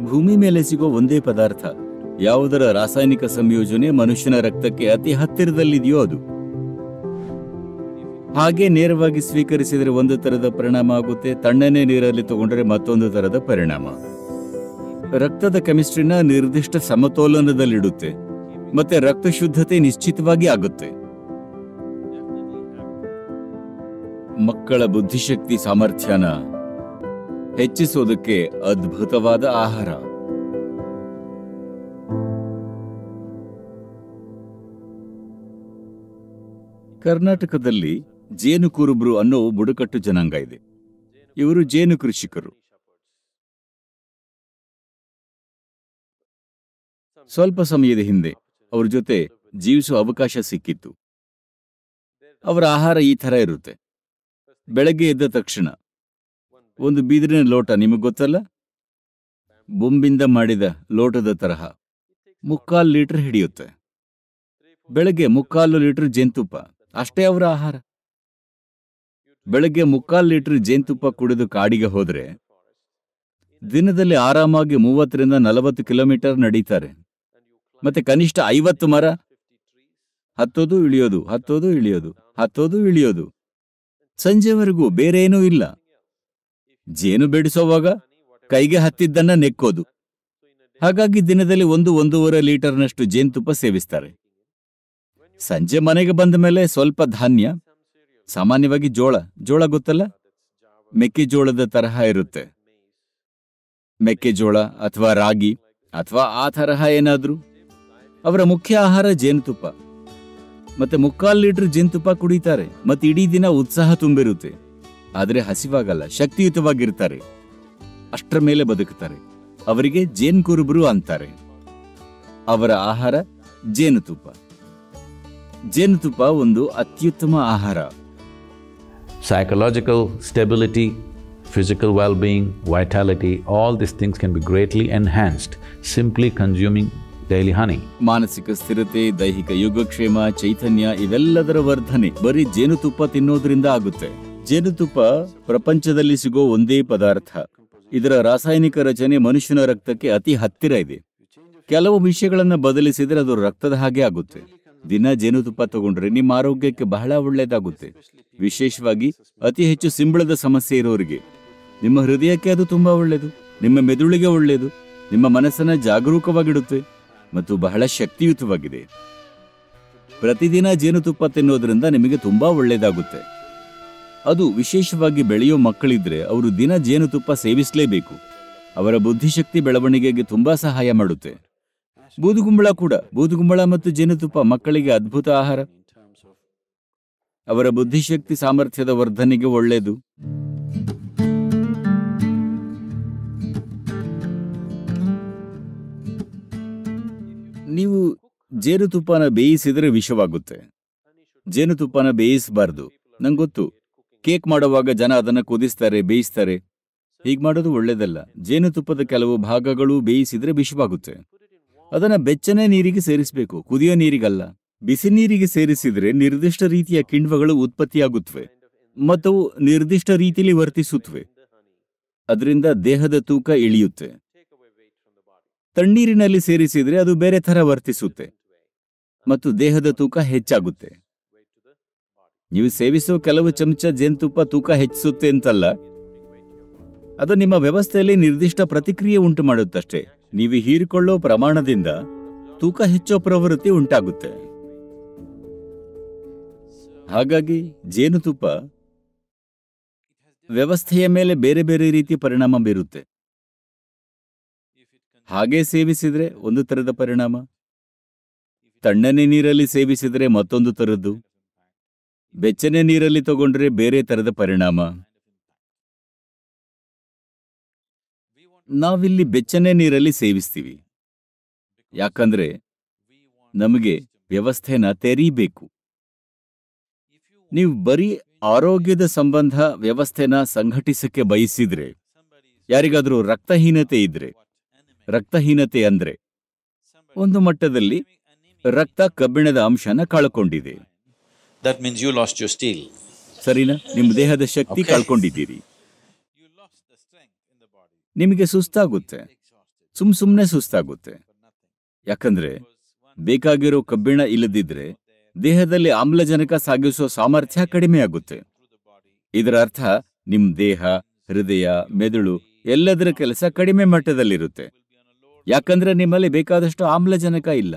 ಭೂಮಿ ಮೇಲೆ ಸಿಗೋ ಒಂದೇ ಪದಾರ್ಥ ಯಾವುದರ ರಾಸಾಯನಿಕ ಸಂಯೋಜನೆ ಮನುಷ್ಯನ ರಕ್ತಕ್ಕೆ ಅತಿ ಹತ್ತಿರದಲ್ಲಿದೆಯೋ ಅದು ಹಾಗೆ ನೇರವಾಗಿ ಸ್ವೀಕರಿಸಿದರೆ ಒಂದು ತರದ ಪರಿಣಾಮ ಆಗುತ್ತೆ ತಣ್ಣನೆ ನೀರಲ್ಲಿ ತಗೊಂಡ್ರೆ ಮತ್ತೊಂದು ತರದ ಪರಿಣಾಮ ರಕ್ತದ ಕೆಮಿಸ್ಟ್ರಿನ ನಿರ್ದಿಷ್ಟ ಸಮತೋಲನದಲ್ಲಿಡುತ್ತೆ ಮತ್ತೆ ರಕ್ತ ಶುದ್ಧತೆ ನಿಶ್ಚಿತವಾಗಿ ಆಗುತ್ತೆ ಮಕ್ಕಳ ಬುದ್ಧಿಶಕ್ತಿ ಸಾಮರ್ಥ್ಯನ ಹೆಚ್ಚಿಸೋದಕ್ಕೆ ಅದ್ಭುತವಾದ ಆಹಾರ ಕರ್ನಾಟಕದಲ್ಲಿ ಜೇನು ಕುರುಬ್ರು ಅನ್ನೋ ಬುಡಕಟ್ಟು ಜನಾಂಗ ಇದೆ ಇವರು ಜೇನು ಕೃಷಿಕರು ಸ್ವಲ್ಪ ಸಮಯದ ಹಿಂದೆ ಅವ್ರ ಜೊತೆ ಜೀವಿಸುವ ಅವಕಾಶ ಸಿಕ್ಕಿತ್ತು ಅವರ ಆಹಾರ ಈ ತರ ಇರುತ್ತೆ ಬೆಳಗ್ಗೆ ಎದ್ದ ತಕ್ಷಣ ಒಂದು ಬೀದಿರಿನ ಲೋಟ ನಿಮಗೆ ಗೊತ್ತಲ್ಲ ಬೊಂಬಿಂದ ಮಾಡಿದ ಲೋಟದ ತರಹ ಮುಕ್ಕಾಲು ಲೀಟರ್ ಹಿಡಿಯುತ್ತೆ ಬೆಳಗ್ಗೆ ಮುಕ್ಕಾಲು ಲೀಟರ್ ಜೇನುತುಪ್ಪ ಅಷ್ಟೇ ಅವರ ಆಹಾರ ಬೆಳಗ್ಗೆ ಮುಕ್ಕಾಲು ಲೀಟರ್ ಜೇನುತುಪ್ಪ ಕುಡಿದು ಕಾಡಿಗೆ ಹೋದ್ರೆ ದಿನದಲ್ಲಿ ಆರಾಮಾಗಿ ಮೂವತ್ತರಿಂದ ನಲವತ್ತು ಕಿಲೋಮೀಟರ್ ನಡೀತಾರೆ ಮತ್ತೆ ಕನಿಷ್ಠ ಐವತ್ತು ಮರ ಹತ್ತೋದು ಇಳಿಯೋದು ಹತ್ತೋದು ಇಳಿಯೋದು ಹತ್ತೋದು ಇಳಿಯೋದು ಸಂಜೆವರೆಗೂ ಬೇರೆ ಏನೂ ಇಲ್ಲ ಜೇನು ಬೆಡಿಸೋವಾಗ ಕೈಗೆ ಹತ್ತಿದ್ದನ್ನ ನೆಕ್ಕೋದು ಹಾಗಾಗಿ ದಿನದಲ್ಲಿ ಒಂದು ಒಂದೂವರೆ ಲೀಟರ್ನಷ್ಟು ಜೇನುತುಪ್ಪ ಸೇವಿಸ್ತಾರೆ ಸಂಜೆ ಮನೆಗೆ ಬಂದ ಮೇಲೆ ಸ್ವಲ್ಪ ಧಾನ್ಯ ಸಾಮಾನ್ಯವಾಗಿ ಜೋಳ ಜೋಳ ಗೊತ್ತಲ್ಲ ಮೆಕ್ಕೆಜೋಳದ ತರಹ ಇರುತ್ತೆ ಮೆಕ್ಕೆಜೋಳ ಅಥವಾ ರಾಗಿ ಅಥವಾ ಆ ತರಹ ಏನಾದ್ರೂ ಅವರ ಮುಖ್ಯ ಆಹಾರ ಜೇನುತುಪ್ಪ ಮತ್ತೆ ಮುಕ್ಕಾಲು ಲೀಟರ್ ಜೇನುತುಪ್ಪ ಕುಡಿತಾರೆ ಮತ್ತೆ ಇಡೀ ದಿನ ಉತ್ಸಾಹ ತುಂಬಿರುತ್ತೆ ಆದ್ರೆ ಹಸಿವಾಗಲ್ಲ ಶಕ್ತಿಯುತವಾಗಿರ್ತಾರೆ ಅಷ್ಟರ ಮೇಲೆ ಬದುಕುತ್ತಾರೆ ಅವರಿಗೆ ಜೇನ್ ಕುರುಬರು ಅಂತಾರೆ ಅವರ ಆಹಾರ ಜೇನುತುಪ್ಪ ಜೇನುತುಪ್ಪ ಒಂದು ಅತ್ಯುತ್ತಮ ಆಹಾರ psychological stability, physical well being, vitality, all these things can be greatly enhanced simply consuming daily honey. ಮಾನಸಿಕ ಸ್ಥಿರತೆ ದೈಹಿಕ ಯೋಗಕ್ಷೇಮ ಚೈತನ್ಯ ಇವೆಲ್ಲದರ ವರ್ಧನೆ ಬರೀ ಜೇನುತುಪ್ಪ ತಿನ್ನೋದ್ರಿಂದ ಆಗುತ್ತೆ ಜೇನುತುಪ್ಪ ಪ್ರಪಂಚದಲ್ಲಿ ಸಿಗೋ ಒಂದೇ ಪದಾರ್ಥ ಇದರ ರಾಸಾಯನಿಕ ರಚನೆ ಮನುಷ್ಯನ ರಕ್ತಕ್ಕೆ ಅತಿ ಹತ್ತಿರ ಇದೆ ಕೆಲವು ವಿಷಯಗಳನ್ನ ಬದಲಿಸಿದ್ರೆ ಅದು ರಕ್ತದ ಹಾಗೆ ಆಗುತ್ತೆ ದಿನ ಜೇನುತುಪ್ಪ ತಗೊಂಡ್ರೆ ನಿಮ್ಮ ಆರೋಗ್ಯಕ್ಕೆ ಬಹಳ ಒಳ್ಳೆಯದಾಗುತ್ತೆ ವಿಶೇಷವಾಗಿ ಅತಿ ಹೆಚ್ಚು ಸಿಂಬಳದ ಸಮಸ್ಯೆ ಇರೋರಿಗೆ ನಿಮ್ಮ ಹೃದಯಕ್ಕೆ ಅದು ತುಂಬಾ ಒಳ್ಳೆಯದು ನಿಮ್ಮ ಮೆದುಳಿಗೆ ಒಳ್ಳೆಯದು ನಿಮ್ಮ ಮನಸ್ಸನ್ನ ಜಾಗರೂಕವಾಗಿಡುತ್ತೆ ಮತ್ತು ಬಹಳ ಶಕ್ತಿಯುತವಾಗಿದೆ ಪ್ರತಿದಿನ ಜೇನುತುಪ್ಪ ತಿನ್ನೋದ್ರಿಂದ ನಿಮಗೆ ತುಂಬಾ ಒಳ್ಳೆಯದಾಗುತ್ತೆ ಅದು ವಿಶೇಷವಾಗಿ ಬೆಳೆಯೋ ಮಕ್ಕಳಿದ್ರೆ ಅವರು ದಿನ ಜೇನುತುಪ್ಪ ಸೇವಿಸಲೇಬೇಕು ಅವರ ಬುದ್ಧಿಶಕ್ತಿ ಬೆಳವಣಿಗೆಗೆ ತುಂಬಾ ಸಹಾಯ ಮಾಡುತ್ತೆ ಬೂದುಗುಂಬಳ ಕೂಡ ಬೂದುಗುಂಬಳ ಮತ್ತು ಜೇನುತುಪ್ಪ ಮಕ್ಕಳಿಗೆ ಅದ್ಭುತ ಆಹಾರ ಅವರ ಬುದ್ಧಿಶಕ್ತಿ ಸಾಮರ್ಥ್ಯದ ವರ್ಧನೆಗೆ ಒಳ್ಳೆಯದು ನೀವು ಜೇನುತುಪ್ಪನ ಬೇಯಿಸಿದ್ರೆ ವಿಷವಾಗುತ್ತೆ ಜೇನುತುಪ್ಪನ ಬೇಯಿಸಬಾರ್ದು ನಂಗೆ ಗೊತ್ತು ಕೇಕ್ ಮಾಡುವಾಗ ಜನ ಅದನ್ನ ಕುದಿಸ್ತಾರೆ ಬೇಯಿಸ್ತಾರೆ ಹೀಗ್ ಮಾಡೋದು ಒಳ್ಳೇದಲ್ಲ ಜೇನುತುಪ್ಪದ ಕೆಲವು ಭಾಗಗಳು ಬೇಯಿಸಿದ್ರೆ ವಿಷವಾಗುತ್ತೆ ಅದನ್ನ ಬೆಚ್ಚನೆ ನೀರಿಗೆ ಸೇರಿಸಬೇಕು ಕುದಿಯೋ ನೀರಿಗಲ್ಲ ಬಿಸಿ ನೀರಿಗೆ ಸೇರಿಸಿದ್ರೆ ನಿರ್ದಿಷ್ಟ ರೀತಿಯ ಕಿಣ್ವಗಳು ಉತ್ಪತ್ತಿಯಾಗುತ್ತವೆ ಮತ್ತು ಅವು ನಿರ್ದಿಷ್ಟ ರೀತಿಯಲ್ಲಿ ವರ್ತಿಸುತ್ತವೆ ಅದರಿಂದ ದೇಹದ ತೂಕ ಇಳಿಯುತ್ತೆ ತಣ್ಣೀರಿನಲ್ಲಿ ಸೇರಿಸಿದ್ರೆ ಅದು ಬೇರೆ ತರ ವರ್ತಿಸುತ್ತೆ ಮತ್ತು ದೇಹದ ತೂಕ ಹೆಚ್ಚಾಗುತ್ತೆ ನೀವು ಸೇವಿಸೋ ಕೆಲವು ಚಮಚ ಜೇನುತುಪ್ಪ ತೂಕ ಹೆಚ್ಚಿಸುತ್ತೆ ಅಂತಲ್ಲ ಅದು ನಿಮ್ಮ ವ್ಯವಸ್ಥೆಯಲ್ಲಿ ನಿರ್ದಿಷ್ಟ ಪ್ರತಿಕ್ರಿಯೆ ಉಂಟು ಮಾಡುತ್ತಷ್ಟೇ ನೀವು ಹೀರಿಕೊಳ್ಳೋ ಪ್ರಮಾಣದಿಂದ ತೂಕ ಹೆಚ್ಚೋ ಪ್ರವೃತ್ತಿ ಉಂಟಾಗುತ್ತೆ ಹಾಗಾಗಿ ಜೇನುತುಪ್ಪ ವ್ಯವಸ್ಥೆಯ ಮೇಲೆ ಬೇರೆ ಬೇರೆ ರೀತಿ ಪರಿಣಾಮ ಬೀರುತ್ತೆ ಹಾಗೆ ಸೇವಿಸಿದ್ರೆ ಒಂದು ತರದ ಪರಿಣಾಮ ತಣ್ಣನೆ ನೀರಲ್ಲಿ ಸೇವಿಸಿದ್ರೆ ಮತ್ತೊಂದು ತರದ್ದು ಬೆಚ್ಚನೆ ನೀರಲ್ಲಿ ತಗೊಂಡ್ರೆ ಬೇರೆ ತರದ ಪರಿಣಾಮ ನಾವಿಲ್ಲಿ ಬೆಚ್ಚನೆ ನೀರಲ್ಲಿ ಸೇವಿಸ್ತೀವಿ ಯಾಕಂದ್ರೆ ನಮಗೆ ವ್ಯವಸ್ಥೆನ ತೆರೀಬೇಕು ನೀವು ಬರೀ ಆರೋಗ್ಯದ ಸಂಬಂಧ ವ್ಯವಸ್ಥೆನ ಸಂಘಟಿಸಕ್ಕೆ ಬಯಸಿದ್ರೆ ಯಾರಿಗಾದ್ರೂ ರಕ್ತಹೀನತೆ ಇದ್ರೆ ರಕ್ತಹೀನತೆ ಅಂದ್ರೆ ಒಂದು ಮಟ್ಟದಲ್ಲಿ ರಕ್ತ ಕಬ್ಬಿಣದ ಅಂಶನ ಕಳ್ಕೊಂಡಿದೆ That means you lost your steel. ಸರಿನಾ ನಿಮ್ಮ ದೇಹದ ಶಕ್ತಿ Okay. ಕಳ್ಕೊಂಡಿದ್ದೀರಿ You lost the strength in the body. ನಿಮಗೆ ಸುಸ್ತಾಗುತ್ತೆ ಸುಮ್ ಸುಮ್ನೆ ಸುಸ್ತಾಗುತ್ತೆ ಯಾಕಂದ್ರೆ ಬೇಕಾಗಿರೋ ಕಬ್ಬಿಣ ಇಲ್ಲದಿದ್ರೆ ದೇಹದಲ್ಲಿ ಆಮ್ಲಜನಕ ಸಾಗಿಸುವ ಸಾಮರ್ಥ್ಯ ಕಡಿಮೆ ಆಗುತ್ತೆ ಇದರ ಅರ್ಥ ನಿಮ್ ದೇಹ ಹೃದಯ ಮೆದುಳು ಎಲ್ಲದರ ಕೆಲಸ ಕಡಿಮೆ ಮಟ್ಟದಲ್ಲಿರುತ್ತೆ ಯಾಕಂದ್ರೆ ನಿಮ್ಮಲ್ಲಿ ಬೇಕಾದಷ್ಟು ಆಮ್ಲಜನಕ ಇಲ್ಲ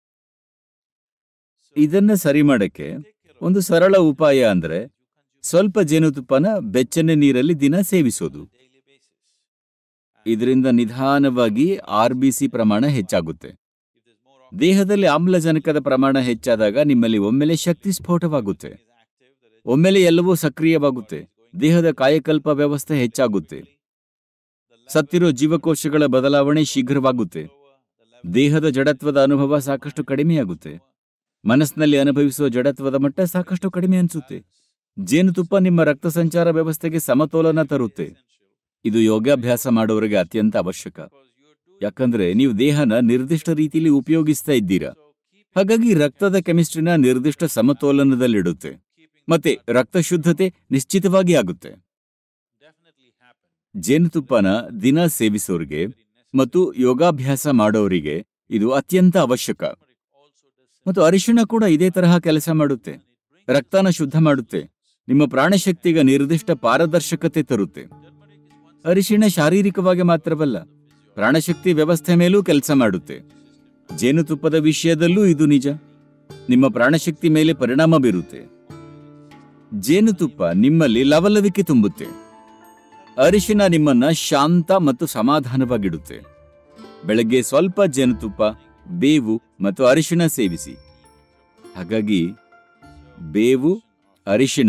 ಇದನ್ನ ಸರಿ ಮಾಡಕ್ಕೆ ಒಂದು ಸರಳ ಉಪಾಯ ಅಂದ್ರೆ ಸ್ವಲ್ಪ ಜೇನುತುಪ್ಪನ ಬೆಚ್ಚನೆ ನೀರಲ್ಲಿ ದಿನ ಸೇವಿಸೋದು ಇದರಿಂದ ನಿಧಾನವಾಗಿ ಆರ್ ಬಿ ಸಿ ಪ್ರಮಾಣ ಹೆಚ್ಚಾಗುತ್ತೆ ದೇಹದಲ್ಲಿ ಆಮ್ಲಜನಕದ ಪ್ರಮಾಣ ಹೆಚ್ಚಾದಾಗ ನಿಮ್ಮಲ್ಲಿ ಒಮ್ಮೆಲೆ ಶಕ್ತಿ ಸ್ಫೋಟವಾಗುತ್ತೆ ಒಮ್ಮೆಲೆ ಎಲ್ಲವೂ ಸಕ್ರಿಯವಾಗುತ್ತೆ ದೇಹದ ಕಾಯಕಲ್ಪ ವ್ಯವಸ್ಥೆ ಹೆಚ್ಚಾಗುತ್ತೆ ಸತ್ತಿರೋ ಜೀವಕೋಶಗಳ ಬದಲಾವಣೆ ಶೀಘ್ರವಾಗುತ್ತೆ ದೇಹದ ಜಡತ್ವದ ಅನುಭವ ಸಾಕಷ್ಟು ಕಡಿಮೆಯಾಗುತ್ತೆ ಮನಸ್ಸಿನಲ್ಲಿ ಅನುಭವಿಸುವ ಜಡತ್ವದ ಮಟ್ಟ ಸಾಕಷ್ಟು ಕಡಿಮೆ ಅನಿಸುತ್ತೆ ಜೇನುತುಪ್ಪ ನಿಮ್ಮ ರಕ್ತ ಸಂಚಾರ ವ್ಯವಸ್ಥೆಗೆ ಸಮತೋಲನ ತರುತ್ತೆ ಇದು ಯೋಗಾಭ್ಯಾಸ ಮಾಡೋರಿಗೆ ಅತ್ಯಂತ ಅವಶ್ಯಕ ಯಾಕಂದ್ರೆ ನೀವು ದೇಹನ ನಿರ್ದಿಷ್ಟ ರೀತಿಯಲ್ಲಿ ಉಪಯೋಗಿಸ್ತಾ ಇದ್ದೀರಾ ಹಾಗಾಗಿ ರಕ್ತದ ಕೆಮಿಸ್ಟ್ರಿನ ನಿರ್ದಿಷ್ಟ ಸಮತೋಲನದಲ್ಲಿಡುತ್ತೆ ಮತ್ತೆ ರಕ್ತ ಶುದ್ಧತೆ ನಿಶ್ಚಿತವಾಗಿ ಆಗುತ್ತೆ ಜೇನುತುಪ್ಪನ ದಿನ ಸೇವಿಸೋರಿಗೆ ಮತ್ತು ಯೋಗಾಭ್ಯಾಸ ಮಾಡೋರಿಗೆ ಇದು ಅತ್ಯಂತ ಅವಶ್ಯಕ ಮತ್ತು ಅರಿಶಿಣ ಕೂಡ ಇದೇ ತರಹ ಕೆಲಸ ಮಾಡುತ್ತೆ ರಕ್ತನ ಶುದ್ಧ ಮಾಡುತ್ತೆ ನಿಮ್ಮ ಪ್ರಾಣಶಕ್ತಿಗೆ ನಿರ್ದಿಷ್ಟ ಪಾರದರ್ಶಕತೆ ತರುತ್ತೆ ಅರಿಶಿಣ ಶಾರೀರಿಕವಾಗಿ ಮಾತ್ರವಲ್ಲ ಪ್ರಾಣಶಕ್ತಿ ವ್ಯವಸ್ಥೆ ಮೇಲೂ ಕೆಲಸ ಮಾಡುತ್ತೆ ಜೇನುತುಪ್ಪದ ವಿಷಯದಲ್ಲೂ ಇದು ನಿಜ ನಿಮ್ಮ ಪ್ರಾಣಶಕ್ತಿ ಮೇಲೆ ಪರಿಣಾಮ ಬೀರುತ್ತೆ ಜೇನುತುಪ್ಪ ನಿಮ್ಮಲ್ಲಿ ಲವಲವಿಕೆ ತುಂಬುತ್ತೆ ಅರಿಶಿನ ನಿಮ್ಮನ್ನ ಶಾಂತ ಮತ್ತು ಸಮಾಧಾನವಾಗಿಡುತ್ತೆ ಬೆಳಗ್ಗೆ ಸ್ವಲ್ಪ ಜೇನುತುಪ್ಪ ಬೇವು ಮತ್ತು ಅರಿಶಿಣ ಸೇವಿಸಿ ಹಾಗಾಗಿ ಬೇವು ಅರಿಶಿಣ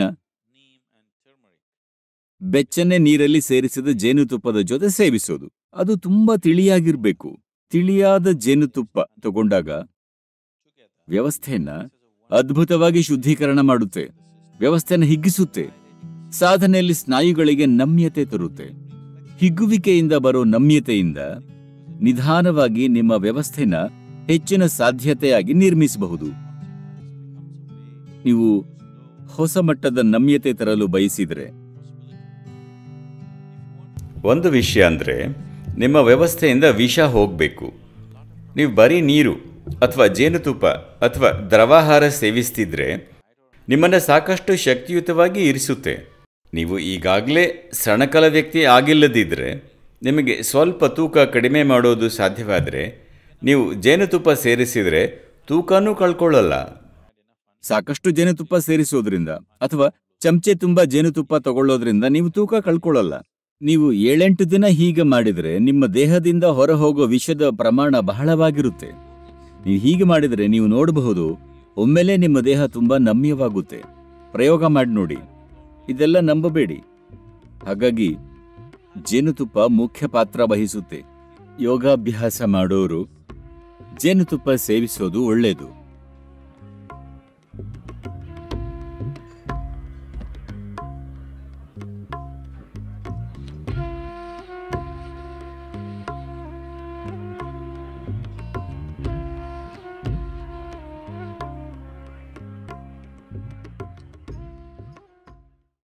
ಬೆಚ್ಚನೆ ನೀರಲ್ಲಿ ಸೇರಿಸಿದ ಜೇನುತುಪ್ಪದ ಜೊತೆ ಸೇವಿಸೋದು ಅದು ತುಂಬಾ ತಿಳಿಯಾಗಿರ್ಬೇಕು ತಿಳಿಯಾದ ಜೇನುತುಪ್ಪ ತಗೊಂಡಾಗ ವ್ಯವಸ್ಥೆಯನ್ನ ಅದ್ಭುತವಾಗಿ ಶುದ್ಧೀಕರಣ ಮಾಡುತ್ತೆ ವ್ಯವಸ್ಥೆನ ಹಿಗ್ಗಿಸುತ್ತೆ ಸಾಧನೆಯಲ್ಲಿ ಸ್ನಾಯುಗಳಿಗೆ ನಮ್ಯತೆ ತರುತ್ತೆ ಹಿಗ್ಗುವಿಕೆಯಿಂದ ಬರೋ ನಮ್ಯತೆಯಿಂದ ನಿಧಾನವಾಗಿ ನಿಮ್ಮ ವ್ಯವಸ್ಥೆನ ಹೆಚ್ಚಿನ ಸಾಧ್ಯತೆಯಾಗಿ ನಿರ್ಮಿಸಬಹುದು ನೀವು ಹೊಸ ಮಟ್ಟದ ನಮ್ಯತೆ ತರಲು ಬಯಸಿದರೆ ಒಂದು ವಿಷಯ ಅಂದರೆ ನಿಮ್ಮ ವ್ಯವಸ್ಥೆಯಿಂದ ವಿಷ ಹೋಗಬೇಕು ನೀವು ಬರೀ ನೀರು ಅಥವಾ ಜೇನುತುಪ್ಪ ಅಥವಾ ದ್ರವಾಹಾರ ಸೇವಿಸ್ತಿದ್ರೆ ನಿಮ್ಮನ್ನು ಸಾಕಷ್ಟು ಶಕ್ತಿಯುತವಾಗಿ ಇರಿಸುತ್ತೆ ನೀವು ಈಗಾಗಲೇ ಸಣಕಲ ವ್ಯಕ್ತಿ ಆಗಿಲ್ಲದಿದ್ದರೆ ನಿಮಗೆ ಸ್ವಲ್ಪ ತೂಕ ಕಡಿಮೆ ಮಾಡೋದು ಸಾಧ್ಯವಾದರೆ ನೀವು ಜೇನುತುಪ್ಪ ಸೇರಿಸಿದರೆ ತೂಕನೂ ಕಳ್ಕೊಳ್ಳಲ್ಲ ಸಾಕಷ್ಟು ಜೇನುತುಪ್ಪ ಸೇರಿಸೋದ್ರಿಂದ ಅಥವಾ ಚಮಚೆ ತುಂಬ ಜೇನುತುಪ್ಪ ತಗೊಳ್ಳೋದ್ರಿಂದ ನೀವು ತೂಕ ಕಳ್ಕೊಳ್ಳಲ್ಲ ನೀವು ಏಳೆಂಟು ದಿನ ಹೀಗೆ ಮಾಡಿದರೆ ನಿಮ್ಮ ದೇಹದಿಂದ ಹೊರಹೋಗೋ ವಿಷದ ಪ್ರಮಾಣ ಬಹಳವಾಗಿರುತ್ತೆ ನೀವು ಹೀಗೆ ಮಾಡಿದರೆ ನೀವು ನೋಡಬಹುದು ಒಮ್ಮೆಲೆ ನಿಮ್ಮ ದೇಹ ತುಂಬಾ ನಮ್ಯವಾಗುತ್ತೆ ಪ್ರಯೋಗ ಮಾಡಿ ನೋಡಿ ಇದೆಲ್ಲ ನಂಬಬೇಡಿ ಹಾಗಾಗಿ ಜೇನುತುಪ್ಪ ಮುಖ್ಯ ಪಾತ್ರ ವಹಿಸುತ್ತೆ ಯೋಗಾಭ್ಯಾಸ ಮಾಡೋರು ಜೇನುತುಪ್ಪ ಸೇವಿಸೋದು ಒಳ್ಳೆಯದು